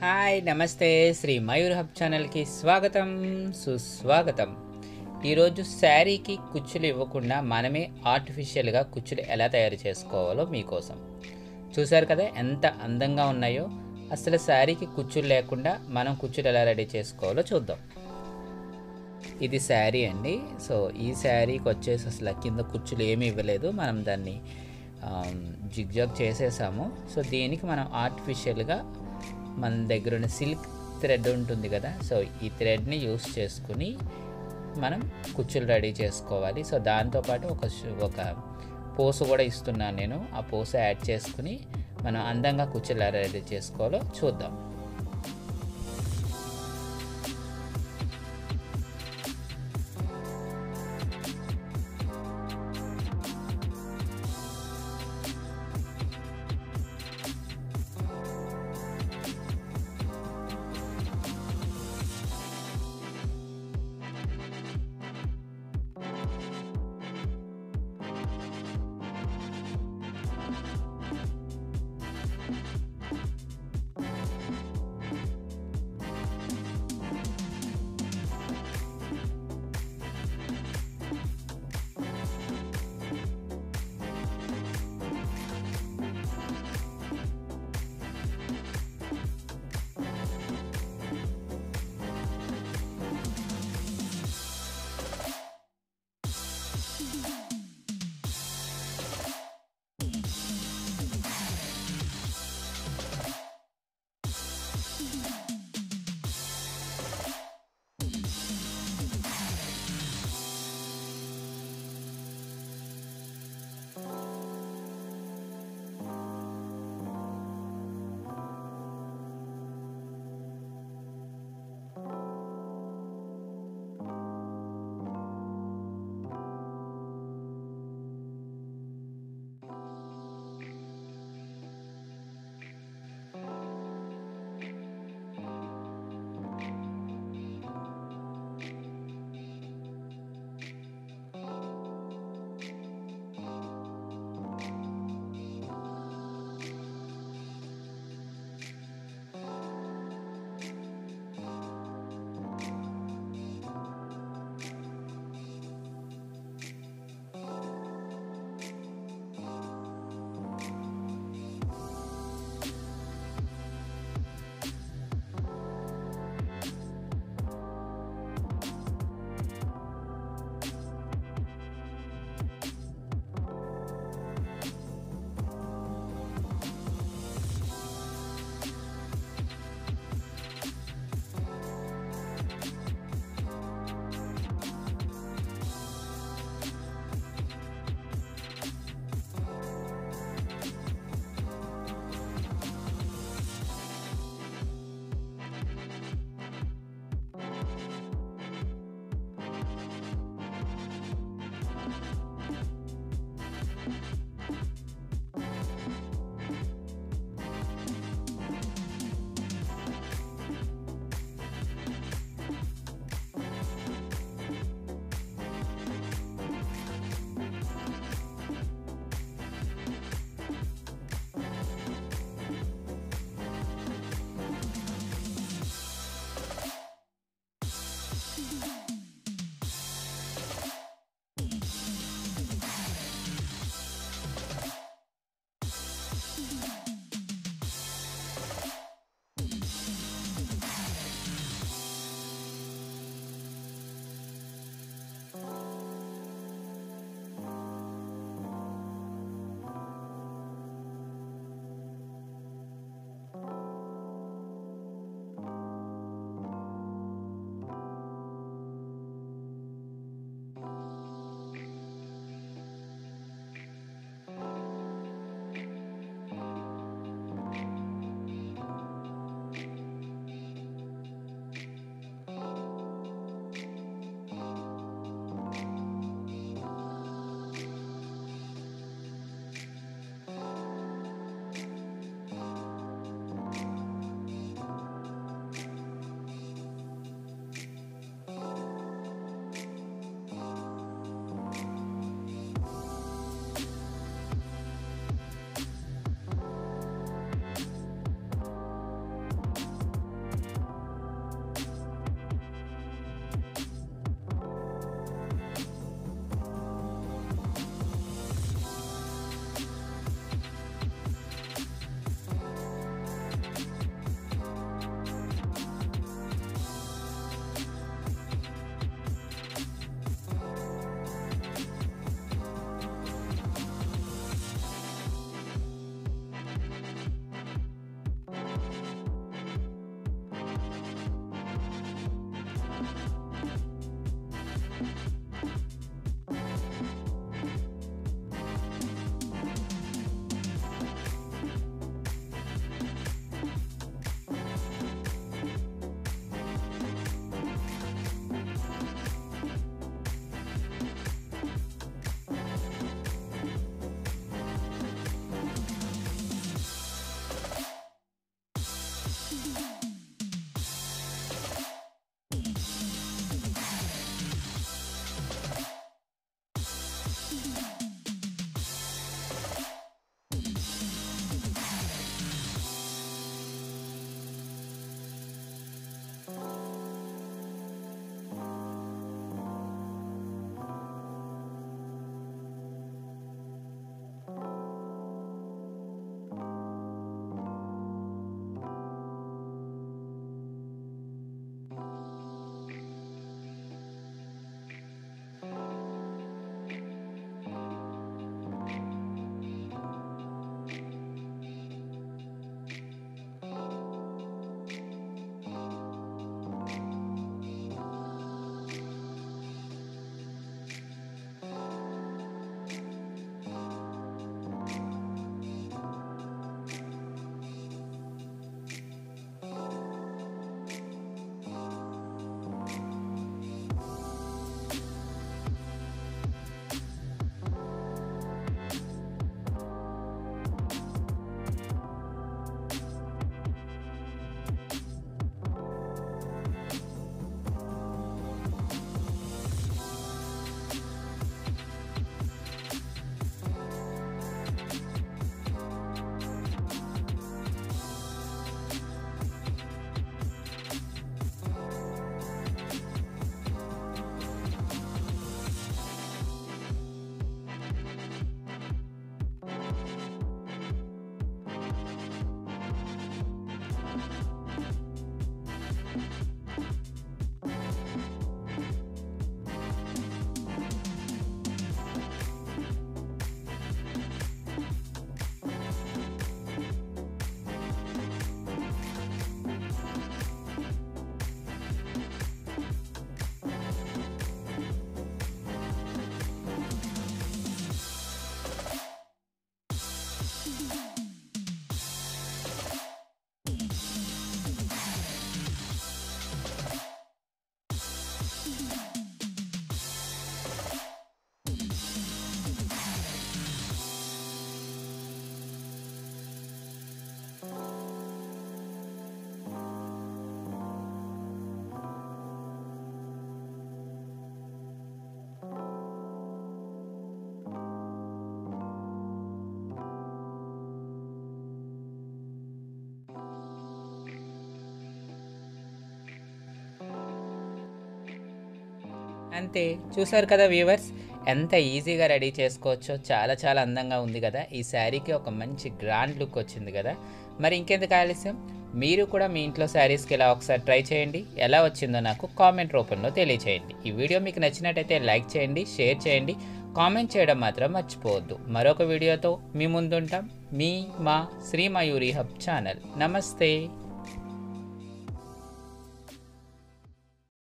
hi నమస్తే Shri Mayur hub ఛానల్కి స్వాగతం సుస్వాగతం ఈరోజు శారీకి కుచ్చులు ఇవ్వకుండా మనమే ఆర్టిఫిషియల్గా కుచ్చులు ఎలా తయారు చేసుకోవాలో మీకోసం చూశారు కదా ఎంత అందంగా ఉన్నాయో అసలు శారీకి కుచ్చులు లేకుండా మనం కుచ్చులు ఎలా రెడీ చేసుకోవాలో చూద్దాం ఇది శారీ అండి సో ఈ శారీకి వచ్చేసి అసలు కింద కుచ్చులు ఏమీ ఇవ్వలేదు మనం దాన్ని జిగ్జాగ్ చేసేసాము సో దీనికి మనం ఆర్టిఫిషియల్గా మన దగ్గర ఉన్న సిల్క్ థ్రెడ్ ఉంటుంది కదా సో ఈ థ్రెడ్ని యూస్ చేసుకుని మనం కుచ్చులు రెడీ చేసుకోవాలి సో దాంతోపాటు ఒక షు- ఒక పోసు కూడా ఇస్తున్నాను నేను ఆ పోసు యాడ్ చేసుకుని మనం అందంగా కుచ్చులు ఎలా రెడీ చేసుకోవాలో చూద్దాం అంతే చూసారు కదా వ్యూవర్స్ ఎంత ఈజీగా రెడీ చేసుకోవచ్చో చాలా చాలా అందంగా ఉంది కదా ఈ శారీకి ఒక మంచి గ్రాండ్ లుక్ వచ్చింది కదా మరి ఇంకెందుకు ఆలస్యం మీరు కూడా మీ ఇంట్లో శారీస్కి ఇలా ఒకసారి ట్రై చేయండి ఎలా వచ్చిందో నాకు కామెంట్ రూపంలో తెలియచేయండి ఈ వీడియో మీకు నచ్చినట్టయితే లైక్ చేయండి షేర్ చేయండి కామెంట్ చేయడం మాత్రం మర్చిపోవద్దు మరొక వీడియోతో మీ ముందుంటాం మీ మా శ్రీ మయూరి హబ్ ఛానల్ నమస్తే